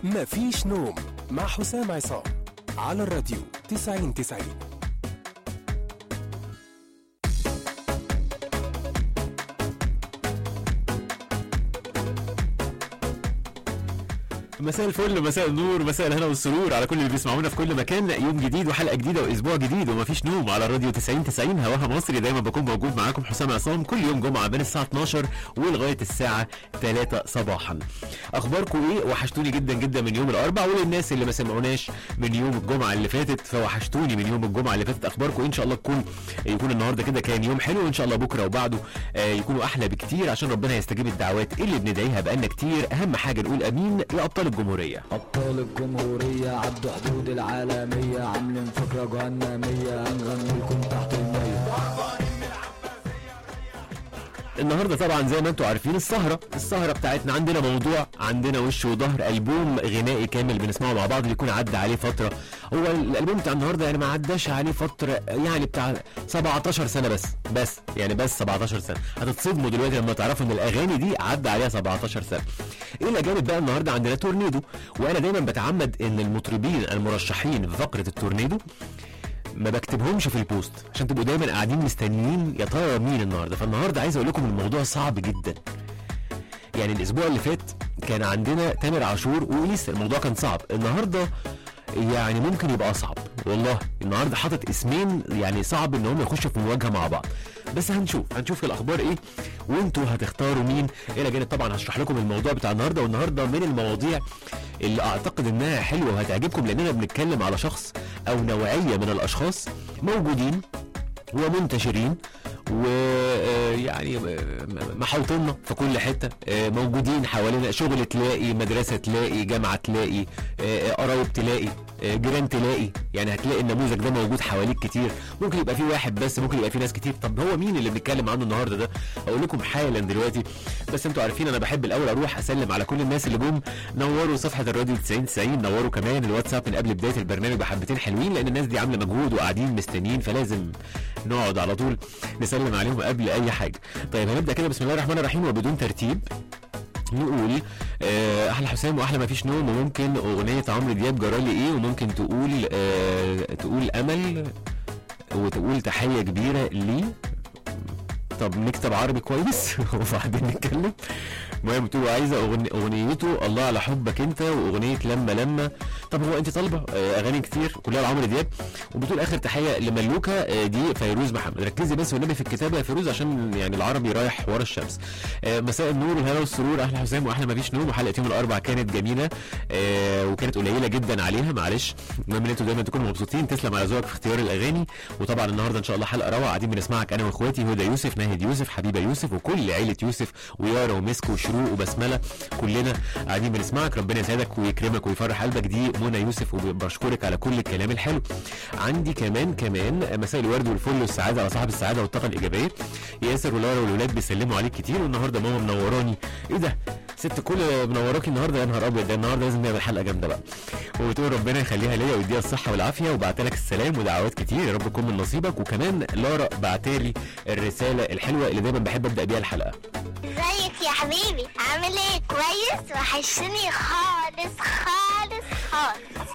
مفيش نوم مع حسام عصام على الراديو 90 90 مساء الفل مساء النور مساء الهنا والسرور على كل اللي بيسمعونا في كل مكان يوم جديد وحلقه جديده واسبوع جديد ومفيش نوم على الراديو 90 90 هواها مصري دايما بكون موجود معاكم حسام عصام كل يوم جمعه بين الساعه 12 ولغايه الساعه 3 صباحا اخباركم ايه وحشتوني جدا جدا من يوم الاربع وللناس اللي ما سمعوناش من يوم الجمعه اللي فاتت فوحشتوني من يوم الجمعه اللي فاتت اخباركم إيه؟ ان شاء الله تكون يكون النهارده كده كان يوم حلو وان شاء الله بكره وبعده آه، يكونوا احلى بكتير عشان ربنا يستجيب الدعوات اللي بندعيها بقالنا كتير اهم حاجه نقول امين لابطال الجمهوريه أبطال الجمهورية عدوا حدود العالمية عاملين فكرة جهنمية هنغني لكم تحت المية النهارده طبعا زي ما انتم عارفين السهره السهره بتاعتنا عندنا موضوع عندنا وش وظهر البوم غنائي كامل بنسمعه مع بعض بيكون عدى عليه فتره هو الالبوم بتاع النهارده يعني ما عداش عليه فتره يعني بتاع 17 سنه بس بس يعني بس 17 سنه هتتصدموا دلوقتي لما تعرفوا ان الاغاني دي عدى عليها 17 سنه ايه الاجانب بقى النهارده عندنا تورنيدو وانا دايما بتعمد ان المطربين المرشحين في فقره التورنيدو ما بكتبهمش في البوست عشان تبقوا دايما قاعدين مستنيين يا ترى مين النهارده فالنهارده عايز اقول لكم الموضوع صعب جدا يعني الاسبوع اللي فات كان عندنا تامر عاشور ولسه الموضوع كان صعب النهارده يعني ممكن يبقى اصعب والله النهارده حاطط اسمين يعني صعب ان هم يخشوا في مواجهه مع بعض بس هنشوف هنشوف الاخبار ايه وانتوا هتختاروا مين الى جانب طبعا هشرح لكم الموضوع بتاع النهارده والنهارده من المواضيع اللي اعتقد انها حلوه وهتعجبكم لاننا بنتكلم على شخص او نوعيه من الاشخاص موجودين ومنتشرين ويعني محوطنا في كل حته آه، موجودين حوالينا شغل تلاقي مدرسه تلاقي جامعه تلاقي آه، قرايب تلاقي آه، جيران تلاقي يعني هتلاقي النموذج ده موجود حواليك كتير ممكن يبقى في واحد بس ممكن يبقى في ناس كتير طب هو مين اللي بنتكلم عنه النهارده ده اقول لكم حالا دلوقتي بس انتوا عارفين انا بحب الاول اروح اسلم على كل الناس اللي جم نوروا صفحه الراديو 90 90 نوروا كمان الواتساب من قبل بدايه البرنامج بحبتين حلوين لان الناس دي عامله مجهود وقاعدين مستنيين فلازم نقعد على طول نسلم عليهم قبل اي حاجه طيب هنبدا كده بسم الله الرحمن الرحيم وبدون ترتيب نقول آه، احلى حسام واحلى ما فيش نوم وممكن اغنيه عمرو دياب جرالي ايه وممكن تقول آه، تقول امل وتقول تحيه كبيره لي طب نكتب عربي كويس وبعدين نتكلم المهم بتقول عايزه أغني اغنيته الله على حبك انت واغنيه لما لما طب هو انت طالبه آه، اغاني كتير كلها لعمرو دياب وبتقول اخر تحيه لملوكه آه، دي فيروز محمد ركزي بس والنبي في الكتابه يا فيروز عشان يعني العربي رايح ورا الشمس آه، مساء النور والهنا والسرور اهلا حسام واحلى ما فيش نوم وحلقه يوم الاربع كانت جميله آه، وكانت قليله جدا عليها معلش المهم ان انتوا دايما تكونوا مبسوطين تسلم على ذوقك في اختيار الاغاني وطبعا النهارده ان شاء الله حلقه روعه قاعدين بنسمعك انا واخواتي هدى يوسف ناهد يوسف حبيبه يوسف وكل عيله يوسف ويارا ومسك وشروق وبسمله كلنا قاعدين بنسمعك ربنا يسعدك ويكرمك ويفرح قلبك دي منى يوسف وبشكرك على كل الكلام الحلو عندي كمان كمان مساء الورد والفل والسعاده على صاحب السعاده والطاقه الايجابيه ياسر ولارا والولاد بيسلموا عليك كتير والنهارده ماما منوراني ايه ده ست كل منوراكي النهارده يا نهار ابيض ده النهارده لازم نعمل حلقه جامده بقى وبتقول ربنا يخليها ليا ويديها الصحه والعافيه وبعت لك السلام ودعوات كتير يا رب تكون من نصيبك وكمان لارا بعتالي الرساله الحلوه اللي دايما بحب ابدا بيها الحلقه ازيك يا حبيبي عامل ايه كويس وحشني خالص خالص خالص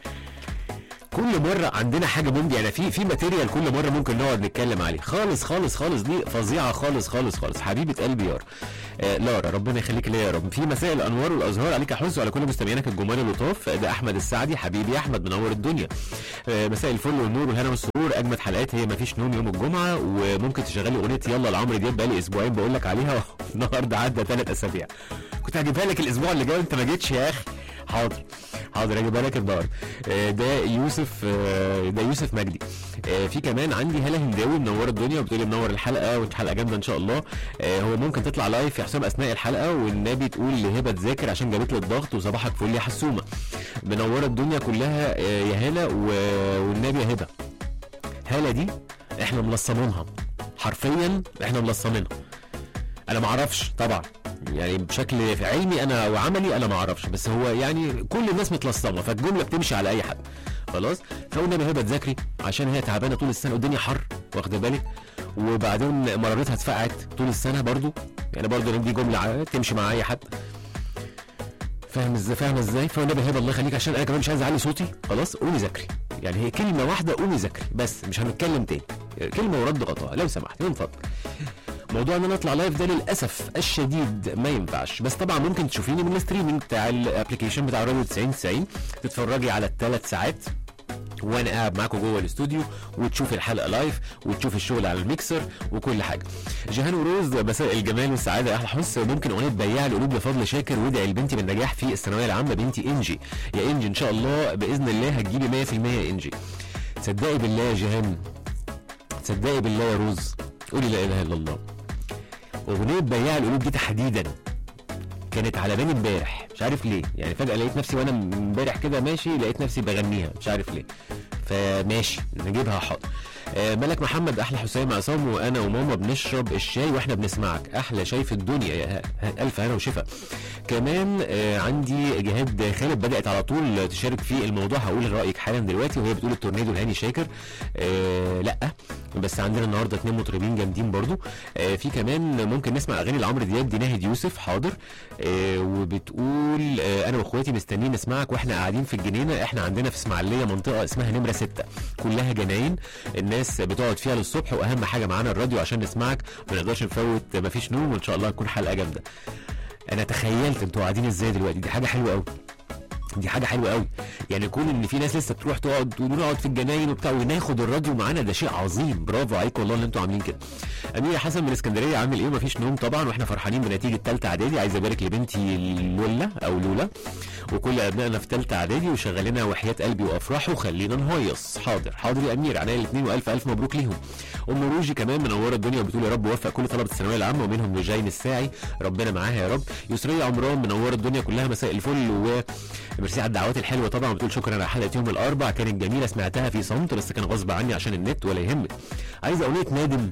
كل مره عندنا حاجه ممكن يعني في في ماتيريال كل مره ممكن نقعد نتكلم عليه خالص خالص خالص دي فظيعه خالص خالص خالص حبيبه قلبي يارا آه لارا ربنا يخليك ليا يا رب في مساء الانوار والازهار عليك يا حس وعلى كل مستمعينك الجمال اللطاف ده احمد السعدي حبيبي يا احمد منور الدنيا آه مساء الفل والنور والهنا والسرور اجمد حلقات هي مفيش نوم يوم الجمعه وممكن تشغلي اغنيه يلا لعمرو دياب بقالي اسبوعين بقول لك عليها النهارده عدى ثلاث اسابيع كنت هجيبها لك الاسبوع اللي جاي وانت ما جيتش يا اخي حاضر حاضر اجيبها لك النهارده آه، ده يوسف آه، ده يوسف مجدي آه، في كمان عندي هلا هنداوي منوره الدنيا وبتقولي منور الحلقه وانت حلقه جامده ان شاء الله آه، هو ممكن تطلع لايف يا حسام اثناء الحلقه والنبي تقول لهبه تذاكر عشان جابت لي الضغط وصباحك فل يا حسومه منوره الدنيا كلها آه، يا هلا و- والنبي يا هبه هلا دي احنا ملصمينها حرفيا احنا ملصمينها انا ما اعرفش طبعا يعني بشكل علمي انا وعملي انا ما اعرفش بس هو يعني كل الناس متلصمه فالجمله بتمشي على اي حد خلاص فقلنا هبه تذاكري عشان هي تعبانه طول السنه والدنيا حر واخده بالك وبعدين مرارتها اتفقعت طول السنه برضو يعني برضو دي جمله ع- تمشي مع اي حد فاهم ازاي فاهم ازاي فالنبي هبه الله يخليك عشان انا كمان مش عايز اعلي صوتي خلاص قومي ذاكري يعني هي كلمه واحده قومي ذاكري بس مش هنتكلم تاني كلمه ورد غطاء لو سمحت من فضلك موضوع ان انا اطلع لايف ده للاسف الشديد ما ينفعش بس طبعا ممكن تشوفيني من الستريمنج بتاع الابلكيشن بتاع راديو 90 90 تتفرجي على الثلاث ساعات وانا قاعد معاكم جوه الاستوديو وتشوف الحلقه لايف وتشوف الشغل على الميكسر وكل حاجه جيهان وروز مساء الجمال والسعاده يا احلى حس ممكن اغنيه بياع القلوب لفضل شاكر وادعي لبنتي بالنجاح في الثانويه العامه بنتي انجي يا انجي ان شاء الله باذن الله هتجيبي 100% يا انجي تصدقي بالله يا جيهان تصدقي بالله يا روز قولي لا اله الا الله اغنيه بياع القلوب دي تحديدا كانت على بالي امبارح مش عارف ليه يعني فجاه لقيت نفسي وانا امبارح كده ماشي لقيت نفسي بغنيها مش عارف ليه فماشي نجيبها حاضر آه، ملك محمد احلى حسام عصام وانا وماما بنشرب الشاي واحنا بنسمعك احلى شاي في الدنيا يا ه- ه- الف هنا وشفا كمان آه، عندي جهاد خالد بدات على طول تشارك في الموضوع هقول رايك حالا دلوقتي وهي بتقول التورنيدو الهاني شاكر آه لا بس عندنا النهارده اتنين مطربين جامدين برضو آه في كمان ممكن نسمع اغاني لعمرو دياب دي ناهد يوسف حاضر آه وبتقول آه انا واخواتي مستنيين نسمعك واحنا قاعدين في الجنينه احنا عندنا في اسماعيليه منطقه اسمها نمره ستة كلها جناين الناس بتقعد فيها للصبح واهم حاجه معانا الراديو عشان نسمعك ما نقدرش نفوت مفيش نوم وان شاء الله تكون حلقه جامده انا تخيلت انتوا قاعدين ازاي دلوقتي دي حاجه حلوه قوي دي حاجه حلوه قوي يعني يكون ان في ناس لسه بتروح تقعد ونقعد في الجناين وبتاع وناخد الراديو معانا ده شيء عظيم برافو عليكم والله اللي انتوا عاملين كده امير حسن من اسكندريه عامل ايه مفيش نوم طبعا واحنا فرحانين بنتيجه ثالثه اعدادي عايز ابارك لبنتي لولا او لولا وكل ابنائنا في ثالثه اعدادي وشغلنا وحياه قلبي وافراحه خلينا نهيص حاضر حاضر يا امير عناية الاثنين والف الف مبروك ليهم ام روجي كمان منوره الدنيا وبتقول يا رب وفق كل طلبه الثانويه العامه ومنهم نجاين الساعي ربنا معاها يا رب يسريه عمران منوره الدنيا كلها مساء الفل وميرسي على الدعوات الحلوه طبعا بتقول شكرا على حلقه يوم الاربع كانت جميله سمعتها في صمت بس كان غصب عني عشان النت ولا يهمك عايز اغنيه نادم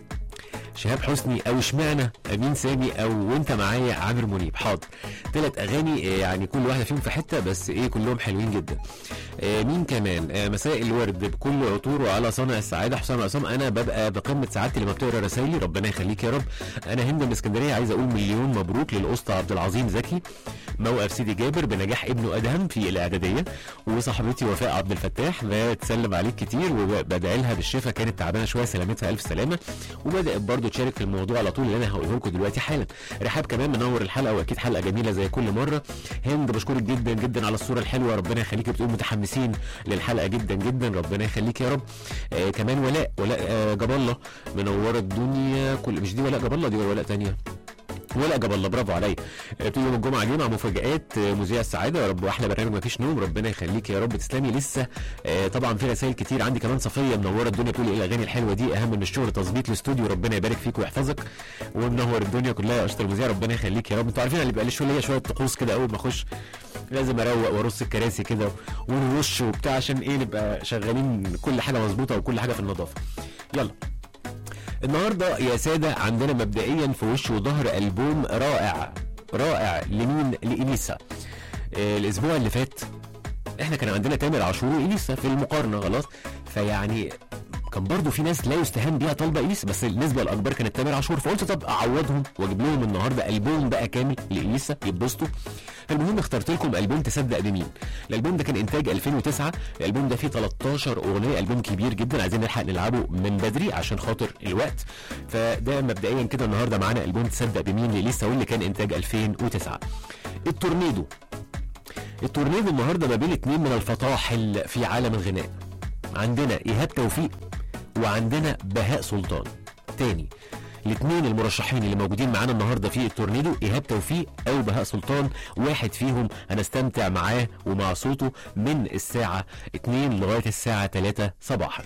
شهاب حسني او اشمعنى امين سامي او وانت معايا عامر منيب حاضر ثلاث اغاني آه، يعني كل واحده فيهم في حته بس ايه كلهم حلوين جدا آه، مين كمان آه، مساء الورد بكل عطوره على صانع السعاده حسام عصام انا ببقى بقمه سعادتي لما بتقرا رسايلي ربنا يخليك يا رب انا هند من اسكندريه عايز اقول مليون مبروك للاسطى عبد العظيم زكي موقف سيدي جابر بنجاح ابنه ادهم في الاعداديه وصاحبتي وفاء عبد الفتاح بتسلم عليك كتير وبدعي لها بالشفاء كانت تعبانه شويه سلامتها الف سلامه وبدات برضو تشارك في الموضوع على طول اللي انا هقوله لكم دلوقتي حالا رحاب كمان منور الحلقه واكيد حلقه جميله زي كل مره هند بشكرك جدا جدا على الصوره الحلوه ربنا يخليك بتقول متحمسين للحلقه جدا جدا ربنا يخليك يا رب آه كمان ولاء ولاء آه جاب الله منوره الدنيا كل مش دي ولاء جاب الله دي ولا ولاء تانية ولا جاب الله برافو عليا بتقول يوم الجمعه دي مع مفاجات آه، مذيع السعاده يا رب واحلى برنامج مفيش نوم ربنا يخليك يا رب تسلمي لسه آه، طبعا في رسائل كتير عندي كمان صفيه منوره الدنيا بتقول ايه الاغاني الحلوه دي اهم من الشغل تظبيط الاستوديو ربنا يبارك فيك ويحفظك ومنور الدنيا كلها يا اشطر مذيع ربنا يخليك يا رب انتوا عارفين اللي بيبقى لي شويه ليا شويه طقوس كده اول ما اخش لازم اروق وارص الكراسي كده ونرش وبتاع عشان ايه نبقى شغالين كل حاجه مظبوطه وكل حاجه في النظافه يلا النهارده يا ساده عندنا مبدئيا في وش وظهر البوم رائع رائع لمين لإليسا آه، الاسبوع اللي فات احنا كان عندنا تامر عاشور واليسا في المقارنه خلاص فيعني كان برضو في ناس لا يستهان بيها طالبه اليسا بس النسبه الاكبر كانت تامر عاشور فقلت طب اعوضهم واجيب لهم النهارده البوم بقى كامل لاليسا يتبسطوا المهم اخترت لكم البوم تصدق بمين الالبوم ده كان انتاج 2009 الالبوم ده فيه 13 اغنيه البوم كبير جدا عايزين نلحق نلعبه من بدري عشان خاطر الوقت فده مبدئيا كده النهارده معانا البوم تصدق بمين لاليسا واللي كان انتاج 2009 التورنيدو التورنيدو النهارده ما بين اتنين من الفطاحل في عالم الغناء عندنا ايهاب توفيق وعندنا بهاء سلطان تاني الاثنين المرشحين اللي موجودين معانا النهارده في التورنيدو ايهاب توفيق او بهاء سلطان واحد فيهم هنستمتع معاه ومع صوته من الساعه 2 لغايه الساعه 3 صباحا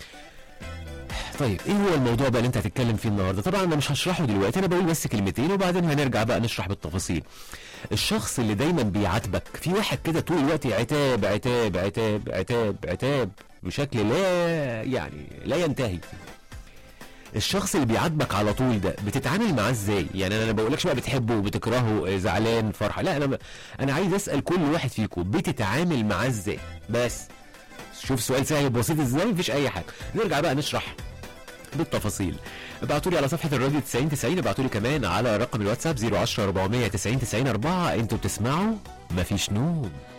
طيب ايه هو الموضوع بقى اللي انت هتتكلم فيه النهارده طبعا انا مش هشرحه دلوقتي انا بقول بس كلمتين وبعدين هنرجع بقى نشرح بالتفاصيل الشخص اللي دايما بيعاتبك في واحد كده طول الوقت عتاب عتاب عتاب عتاب عتاب بشكل لا يعني لا ينتهي الشخص اللي بيعاتبك على طول ده بتتعامل معاه ازاي يعني انا ما بقولكش بقى بتحبه وبتكرهه آه، زعلان فرحه لا انا انا عايز اسال كل واحد فيكم بتتعامل معاه ازاي بس شوف سؤال سهل بسيط ازاي مفيش اي حاجه نرجع بقى نشرح بالتفاصيل ابعتوا لي على صفحه الراديو 90 90 ابعتوا لي كمان على رقم الواتساب 010 490 90 4 انتوا بتسمعوا مفيش نوم